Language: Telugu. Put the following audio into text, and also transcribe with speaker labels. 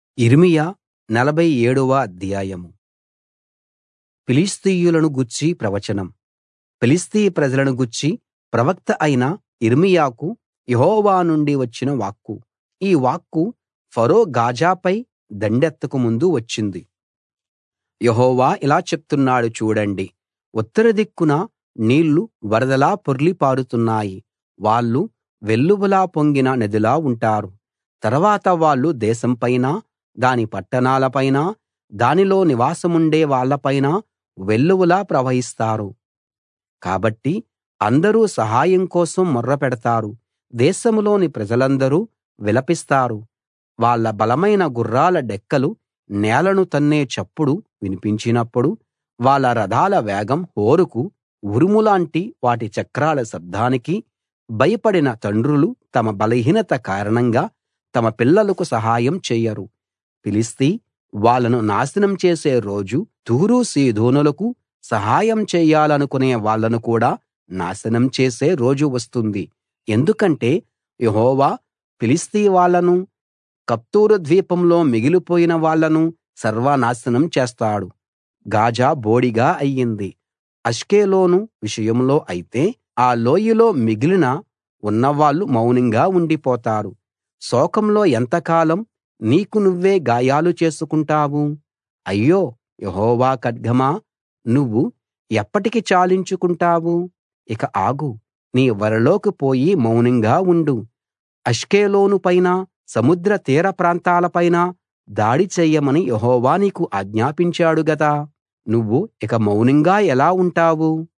Speaker 1: యిర్మీయా నలభై ఏడవ అధ్యాయం ఫిలిష్తీయులను గూర్చి ప్రవచనం ఫిలిష్తీ ప్రజలను గూర్చి ప్రవక్త అయిన యిర్మీయాకు యెహోవా నుండి వచ్చిన వాక్కు ఈ వాక్కు ఫరో గాజాపై దండెత్తక ముందు వచ్చింది యెహోవా ఇలా చెప్తున్నాడు చూడండి ఉత్తర దిక్కున నీళ్లు వరదలా పొర్లి పారుతున్నాయి వాళ్ళు వెల్లువలా పొంగిన నదిలా ఉంటారు తర్వాత వాళ్ళు దేశం పైనా దాని పట్టణాల పైనా దానిలో నివాసముండే వాళ్ళ పైనా వెల్లువలా ప్రవహిస్తారు కాబట్టి అందరూ సహాయం కోసం మొర్ర పెడతారు దేశంలోని ప్రజలందరూ విలపిస్తారు వాళ్ళ బలమైన గుర్రాల డెక్కలు నేలను తన్నే చప్పుడు వినిపించినప్పుడు వాళ్ళ రథాల వేగం హోరుకు ఉరుములాంటి వాటి చక్రాల శబ్దానికి భయపడిన తండ్రులు తమ బలహీనత కారణంగా తమ పిల్లలకు సహాయం చెయ్యరు ఫిలిష్తీ వాళ్ళను నాశనం చేసే రోజు తూరు సీదోనులకు సహాయం చెయ్యాలనుకునే వాళ్ళను కూడా నాశనం చేసే రోజు వస్తుంది ఎందుకంటే యెహోవా ఫిలిష్తీ వాళ్ళను కఫ్తోరు ద్వీపంలో మిగిలిపోయిన వాళ్ళను సర్వనాశనం చేస్తాడు గాజా బోడిగా అయ్యింది అష్కెలోను విషయంలో అయితే ఆ లోయలో మిగిలిన ఉన్నవాళ్ళు మౌనంగా ఉండిపోతారు శోకంలో ఎంతకాలం నీకు నువ్వే గాయాలు చేసుకుంటావు అయ్యో యెహోవా ఖడ్గమా నువ్వు ఎప్పటికి చాలించుకుంటావు ఇక ఆగు నీ వరలోకి పోయి మౌనంగా ఉండు అష్కెలోను పైన సముద్ర తీర ప్రాంతాల పైన దాడి చెయ్యమని యెహోవా నీకు ఆజ్ఞాపించాడు గదా నువ్వు ఇక మౌనంగా ఎలా ఉంటావు